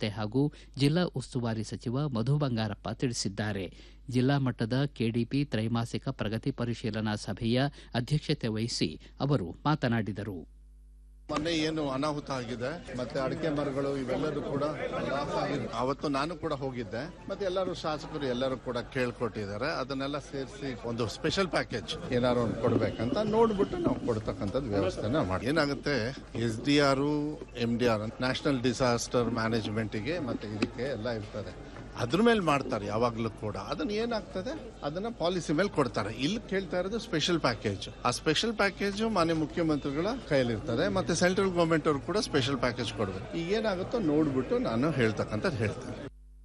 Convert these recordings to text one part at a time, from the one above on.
ಖಾತೆ ಹಾಗೂ ಜಿಲ್ಲಾ ಉಸ್ತುವಾರಿ ಸಚಿವ ಮಧು ಬಂಗಾರಪ್ಪ ತಿಳಿಸಿದ್ದಾರೆ ಜಿಲ್ಲಾ ಮಟ್ಟದ ಕೆಡಿಪಿ ತ್ರೈಮಾಸಿಕ ಪ್ರಗತಿ ಪರಿಶೀಲನಾ ಸಭೆಯ ಅಧ್ಯಕ್ಷತೆ ವಹಿಸಿ ಅವರು ಮಾತನಾಡಿದರು ಮೊನ್ನೆ ಏನು ಅನಾಹುತ ಆಗಿದೆ ಮತ್ತೆ ಅಡಿಕೆ ಮರಗಳು ಇವೆಲ್ಲರೂ ಕೂಡ ಲಾಸ್ ಆಗಿದೆ ಅವತ್ತು ನಾನು ಕೂಡ ಹೋಗಿದ್ದೆ ಮತ್ತೆ ಎಲ್ಲರೂ ಶಾಸಕರು ಎಲ್ಲರೂ ಕೂಡ ಕೇಳ್ಕೊಟ್ಟಿದ್ದಾರೆ ಅದನ್ನೆಲ್ಲ ಸೇರಿಸಿ ಒಂದು ಸ್ಪೆಷಲ್ ಪ್ಯಾಕೇಜ್ ಏನಾದ್ರು ಒಂದು ಕೊಡ್ಬೇಕಂತ ನೋಡ್ಬಿಟ್ಟು ನಾವು ಕೊಡ್ತಕ್ಕಂಥದ್ದು ವ್ಯವಸ್ಥೆನ ಮಾಡಿ ಏನಾಗುತ್ತೆ S D R M D R national disaster ಮ್ಯಾನೇಜ್ಮೆಂಟ್ಗೆ ಮತ್ತೆ ಇದಕ್ಕೆ ಎಲ್ಲ ಇರ್ತದೆ ಅದ್ರ ಮೇಲೆ ಮಾಡ್ತಾರೆ ಯಾವಾಗಲೂ ಕೂಡ ಅದನ್ನ ಏನಾಗ್ತದೆ ಅದನ್ನ ಪಾಲಿಸಿ ಮೇಲೆ ಕೊಡ್ತಾರೆ ಇಲ್ಲಿ ಕೇಳ್ತಾ ಇರೋದು ಸ್ಪೆಷಲ್ ಪ್ಯಾಕೇಜ್ ಆ ಸ್ಪೆಷಲ್ ಪ್ಯಾಕೇಜ್ ಮಾನ್ಯ ಮುಖ್ಯಮಂತ್ರಿಗಳ ಕೈಯಲ್ಲಿರ್ತದೆ ಮತ್ತೆ ಸೆಂಟ್ರಲ್ ಗೌರ್ಮೆಂಟ್ ಅವರು ಕೂಡ ಸ್ಪೆಷಲ್ ಪ್ಯಾಕೇಜ್ ಕೊಡಬೇಕು ಈಗ ಏನಾಗುತ್ತೋ ನೋಡ್ಬಿಟ್ಟು ನಾನು ಹೇಳ್ತಕ್ಕಂಥದ್ದು ಹೇಳ್ತೇನೆ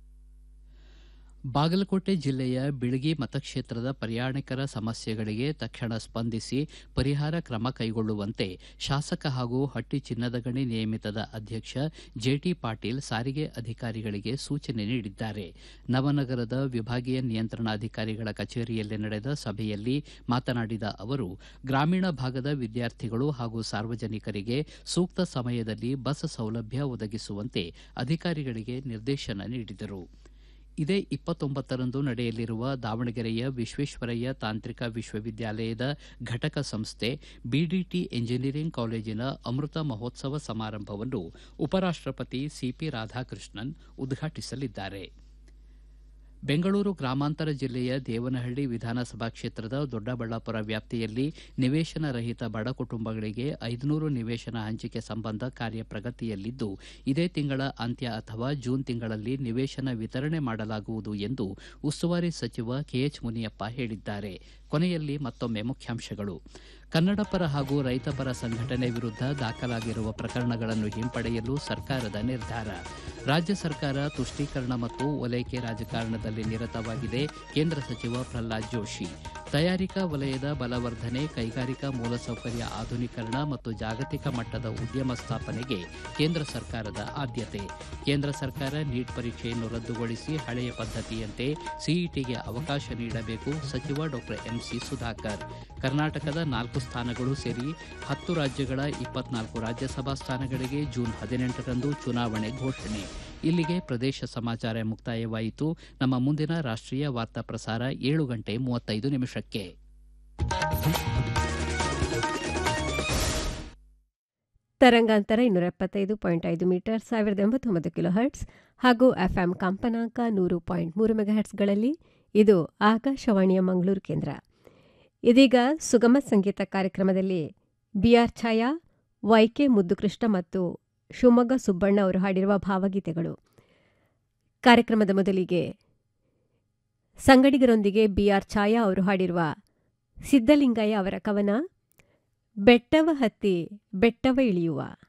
ಬಾಗಲಕೋಟೆ ಜಿಲ್ಲೆಯ ಬಿಳಗಿ ಮತಕ್ಷೇತ್ರದ ಪ್ರಯಾಣಿಕರ ಸಮಸ್ಯೆಗಳಿಗೆ ತಕ್ಷಣ ಸ್ಪಂದಿಸಿ ಪರಿಹಾರ ಕ್ರಮ ಕೈಗೊಳ್ಳುವಂತೆ ಶಾಸಕ ಹಾಗೂ ಹಟ್ಟಿ ಚಿನ್ನದ ಗಣಿ ನಿಯಮಿತದ ಅಧ್ಯಕ್ಷ ಜೆಟಿ ಪಾಟೀಲ್ ಸಾರಿಗೆ ಅಧಿಕಾರಿಗಳಿಗೆ ಸೂಚನೆ ನೀಡಿದ್ದಾರೆ ನವನಗರದ ವಿಭಾಗೀಯ ನಿಯಂತ್ರಣಾಧಿಕಾರಿಗಳ ಕಚೇರಿಯಲ್ಲಿ ನಡೆದ ಸಭೆಯಲ್ಲಿ ಮಾತನಾಡಿದ ಅವರು ಗ್ರಾಮೀಣ ಭಾಗದ ವಿದ್ಯಾರ್ಥಿಗಳು ಹಾಗೂ ಸಾರ್ವಜನಿಕರಿಗೆ ಸೂಕ್ತ ಸಮಯದಲ್ಲಿ ಬಸ್ ಸೌಲಭ್ಯ ಒದಗಿಸುವಂತೆ ಅಧಿಕಾರಿಗಳಿಗೆ ನಿರ್ದೇಶನ ನೀಡಿದರು ಇದೇ ಇಪ್ಪತ್ತೊಂಬತ್ತರಂದು ನಡೆಯಲಿರುವ ದಾವಣಗೆರೆಯ ವಿಶ್ವೇಶ್ವರಯ್ಯ ತಾಂತ್ರಿಕ ವಿಶ್ವವಿದ್ಯಾಲಯದ ಘಟಕ ಸಂಸ್ಥೆ ಬಿಡಿಟಿ ಎಂಜಿನಿಯರಿಂಗ್ ಕಾಲೇಜಿನ ಅಮೃತ ಮಹೋತ್ಸವ ಸಮಾರಂಭವನ್ನು ಉಪರಾಷ್ಟಪತಿ ಸಿಪಿ ರಾಧಾಕೃಷ್ಣನ್ ಉದ್ಘಾಟಿಸಲಿದ್ದಾರೆ ಬೆಂಗಳೂರು ಗ್ರಾಮಾಂತರ ಜಿಲ್ಲೆಯ ದೇವನಹಳ್ಳಿ ವಿಧಾನಸಭಾ ಕ್ಷೇತ್ರದ ದೊಡ್ಡಬಳ್ಳಾಪುರ ವ್ಯಾಪ್ತಿಯಲ್ಲಿ ನಿವೇಶನ ರಹಿತ ಬಡ ಕುಟುಂಬಗಳಿಗೆ ಐದುನೂರು ನಿವೇಶನ ಹಂಚಿಕೆ ಸಂಬಂಧ ಕಾರ್ಯ ಪ್ರಗತಿಯಲ್ಲಿದ್ದು ಇದೇ ತಿಂಗಳ ಅಂತ್ಯ ಅಥವಾ ಜೂನ್ ತಿಂಗಳಲ್ಲಿ ನಿವೇಶನ ವಿತರಣೆ ಮಾಡಲಾಗುವುದು ಎಂದು ಉಸ್ತುವಾರಿ ಸಚಿವ ಕೆಎಚ್ ಮುನಿಯಪ್ಪ ಹೇಳಿದ್ದಾರೆ ಕೊನೆಯಲ್ಲಿ ಮತ್ತೊಮ್ಮೆ ಮುಖ್ಯಾಂಶಗಳು ಕನ್ನಡಪರ ಹಾಗೂ ರೈತಪರ ಸಂಘಟನೆ ವಿರುದ್ಧ ದಾಖಲಾಗಿರುವ ಪ್ರಕರಣಗಳನ್ನು ಹಿಂಪಡೆಯಲು ಸರ್ಕಾರದ ನಿರ್ಧಾರ ರಾಜ್ಯ ಸರ್ಕಾರ ತುಷ್ಟೀಕರಣ ಮತ್ತು ಓಲೈಕೆ ರಾಜಕಾರಣದಲ್ಲಿ ನಿರತವಾಗಿದೆ ಕೇಂದ್ರ ಸಚಿವ ಪ್ರಹ್ಲಾದ್ ಜೋಶಿ ತಯಾರಿಕಾ ವಲಯದ ಬಲವರ್ಧನೆ ಕೈಗಾರಿಕಾ ಮೂಲಸೌಕರ್ಯ ಆಧುನೀಕರಣ ಮತ್ತು ಜಾಗತಿಕ ಮಟ್ಟದ ಉದ್ಯಮ ಸ್ಥಾಪನೆಗೆ ಕೇಂದ್ರ ಸರ್ಕಾರದ ಆದ್ಯತೆ ಕೇಂದ್ರ ಸರ್ಕಾರ ನೀಟ್ ಪರೀಕ್ಷೆಯನ್ನು ರದ್ದುಗೊಳಿಸಿ ಹಳೆಯ ಪದ್ಧತಿಯಂತೆ ಸಿಇಟಿಗೆ ಅವಕಾಶ ನೀಡಬೇಕು ಸಚಿವ ಡಾಕ್ಟರ್ ಎಂಸಿ ಸುಧಾಕರ್ ಕರ್ನಾಟಕದ ನಾಲ್ಕು ಸ್ಥಾನಗಳು ಸೇರಿ ಹತ್ತು ರಾಜ್ಯಗಳ ಇಪ್ಪತ್ನಾಲ್ಕು ರಾಜ್ಯಸಭಾ ಸ್ಥಾನಗಳಿಗೆ ಜೂನ್ ಹದಿನೆಂಟರಂದು ಚುನಾವಣೆ ಘೋಷಣೆ ಇಲ್ಲಿಗೆ ಪ್ರದೇಶ ಸಮಾಚಾರ ಮುಕ್ತಾಯವಾಯಿತು ನಮ್ಮ ಮುಂದಿನ ರಾಷ್ಟೀಯ ವಾರ್ತಾ ಪ್ರಸಾರ ಏಳು ಗಂಟೆ ಮೂವತ್ತೈದು ನಿಮಿಷಕ್ಕೆ ತರಂಗಾಂತರ ಇನ್ನೂರ ಎಪ್ಪತ್ತೈದು ಪಾಯಿಂಟ್ ಐದು ಮೀಟರ್ ಸಾವಿರದ ಎಂಬತ್ತೊಂಬತ್ತು ಕಿಲೋ ಹರ್ಟ್ಸ್ ಹಾಗೂ ಎಫ್ಎಂ ಕಂಪನಾಂಕ ನೂರು ಪಾಯಿಂಟ್ ಮೂರು ಮೆಗಾಹರ್ಟ್ಸ್ಗಳಲ್ಲಿ ಇದು ಆಕಾಶವಾಣಿಯ ಮಂಗಳೂರು ಕೇಂದ್ರ ಇದೀಗ ಸುಗಮ ಸಂಗೀತ ಕಾರ್ಯಕ್ರಮದಲ್ಲಿ ಬಿಆರ್ ಛಾಯಾ ವೈಕೆ ಮುದ್ದುಕೃಷ್ಣ ಮತ್ತು ಶಿವಮೊಗ್ಗ ಸುಬ್ಬಣ್ಣ ಅವರು ಹಾಡಿರುವ ಭಾವಗೀತೆಗಳು ಕಾರ್ಯಕ್ರಮದ ಮೊದಲಿಗೆ ಸಂಗಡಿಗರೊಂದಿಗೆ ಬಿಆರ್ ಛಾಯಾ ಅವರು ಹಾಡಿರುವ ಸಿದ್ದಲಿಂಗಯ್ಯ ಅವರ ಕವನ ಬೆಟ್ಟವ ಹತ್ತಿ ಬೆಟ್ಟವ ಇಳಿಯುವ